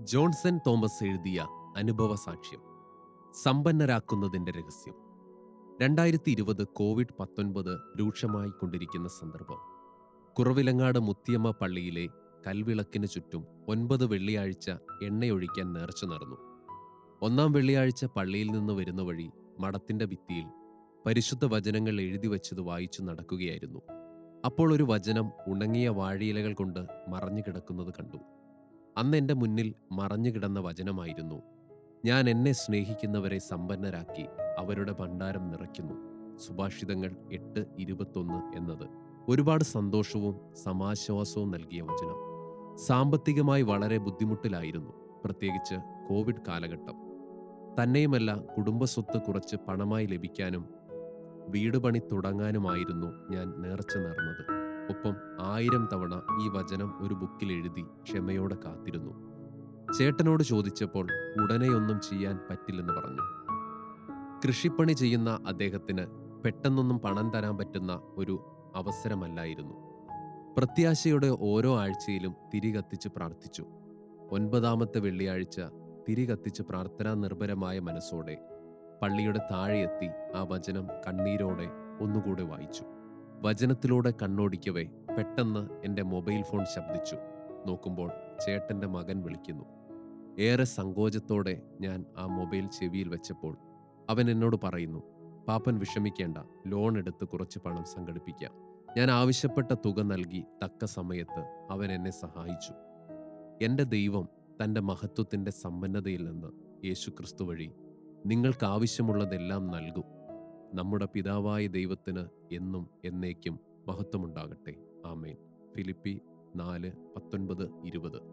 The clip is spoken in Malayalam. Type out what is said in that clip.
ജോൺസൺ തോമസ് എഴുതിയ അനുഭവ സാക്ഷ്യം സമ്പന്നരാക്കുന്നതിന്റെ രഹസ്യം രണ്ടായിരത്തി ഇരുപത് കോവിഡ് പത്തൊൻപത് രൂക്ഷമായി കൊണ്ടിരിക്കുന്ന സന്ദർഭം കുറവിലങ്ങാട് മുത്തിയമ്മ പള്ളിയിലെ കൽവിളക്കിന് ചുറ്റും ഒൻപത് വെള്ളിയാഴ്ച എണ്ണയൊഴിക്കാൻ നേർച്ച നടന്നു ഒന്നാം വെള്ളിയാഴ്ച പള്ളിയിൽ നിന്ന് വരുന്ന വഴി മഠത്തിന്റെ ഭിത്തിയിൽ പരിശുദ്ധ വചനങ്ങൾ എഴുതി വച്ചത് വായിച്ചു നടക്കുകയായിരുന്നു അപ്പോൾ ഒരു വചനം ഉണങ്ങിയ വാഴയിലകൾ കൊണ്ട് മറഞ്ഞു കിടക്കുന്നത് കണ്ടു അന്ന് എൻ്റെ മുന്നിൽ മറഞ്ഞു കിടന്ന വചനമായിരുന്നു ഞാൻ എന്നെ സ്നേഹിക്കുന്നവരെ സമ്പന്നരാക്കി അവരുടെ ഭണ്ഡാരം നിറയ്ക്കുന്നു സുഭാഷിതങ്ങൾ എട്ട് ഇരുപത്തൊന്ന് എന്നത് ഒരുപാട് സന്തോഷവും സമാശ്വാസവും നൽകിയ വചനം സാമ്പത്തികമായി വളരെ ബുദ്ധിമുട്ടിലായിരുന്നു പ്രത്യേകിച്ച് കോവിഡ് കാലഘട്ടം തന്നെയുമല്ല കുടുംബസ്വത്ത് കുറച്ച് പണമായി ലഭിക്കാനും വീട് പണി തുടങ്ങാനുമായിരുന്നു ഞാൻ നേർച്ച നേർന്നത് ഒപ്പം ആയിരം തവണ ഈ വചനം ഒരു ബുക്കിൽ എഴുതി ക്ഷമയോടെ കാത്തിരുന്നു ചേട്ടനോട് ചോദിച്ചപ്പോൾ ഉടനെയൊന്നും ചെയ്യാൻ പറ്റില്ലെന്ന് പറഞ്ഞു കൃഷിപ്പണി ചെയ്യുന്ന അദ്ദേഹത്തിന് പെട്ടെന്നൊന്നും പണം തരാൻ പറ്റുന്ന ഒരു അവസരമല്ലായിരുന്നു പ്രത്യാശയുടെ ഓരോ ആഴ്ചയിലും തിരി കത്തിച്ച് പ്രാർത്ഥിച്ചു ഒൻപതാമത്തെ വെള്ളിയാഴ്ച തിരി കത്തിച്ച് പ്രാർത്ഥനാ നിർഭരമായ മനസ്സോടെ പള്ളിയുടെ താഴെയെത്തി ആ വചനം കണ്ണീരോടെ ഒന്നുകൂടെ വായിച്ചു വചനത്തിലൂടെ കണ്ണോടിക്കവേ പെട്ടെന്ന് എൻ്റെ മൊബൈൽ ഫോൺ ശബ്ദിച്ചു നോക്കുമ്പോൾ ചേട്ടൻ്റെ മകൻ വിളിക്കുന്നു ഏറെ സങ്കോചത്തോടെ ഞാൻ ആ മൊബൈൽ ചെവിയിൽ വെച്ചപ്പോൾ അവൻ എന്നോട് പറയുന്നു പാപ്പൻ വിഷമിക്കേണ്ട ലോൺ എടുത്ത് കുറച്ച് പണം സംഘടിപ്പിക്കാം ഞാൻ ആവശ്യപ്പെട്ട തുക നൽകി തക്ക സമയത്ത് അവൻ എന്നെ സഹായിച്ചു എൻ്റെ ദൈവം തൻ്റെ മഹത്വത്തിൻ്റെ സമ്പന്നതയിൽ നിന്ന് യേശു ക്രിസ്തു വഴി നിങ്ങൾക്ക് ആവശ്യമുള്ളതെല്ലാം നൽകും നമ്മുടെ പിതാവായ ദൈവത്തിന് എന്നും എന്നേക്കും മഹത്വമുണ്ടാകട്ടെ ആമേൻ ഫിലിപ്പി നാല് പത്തൊൻപത് ഇരുപത്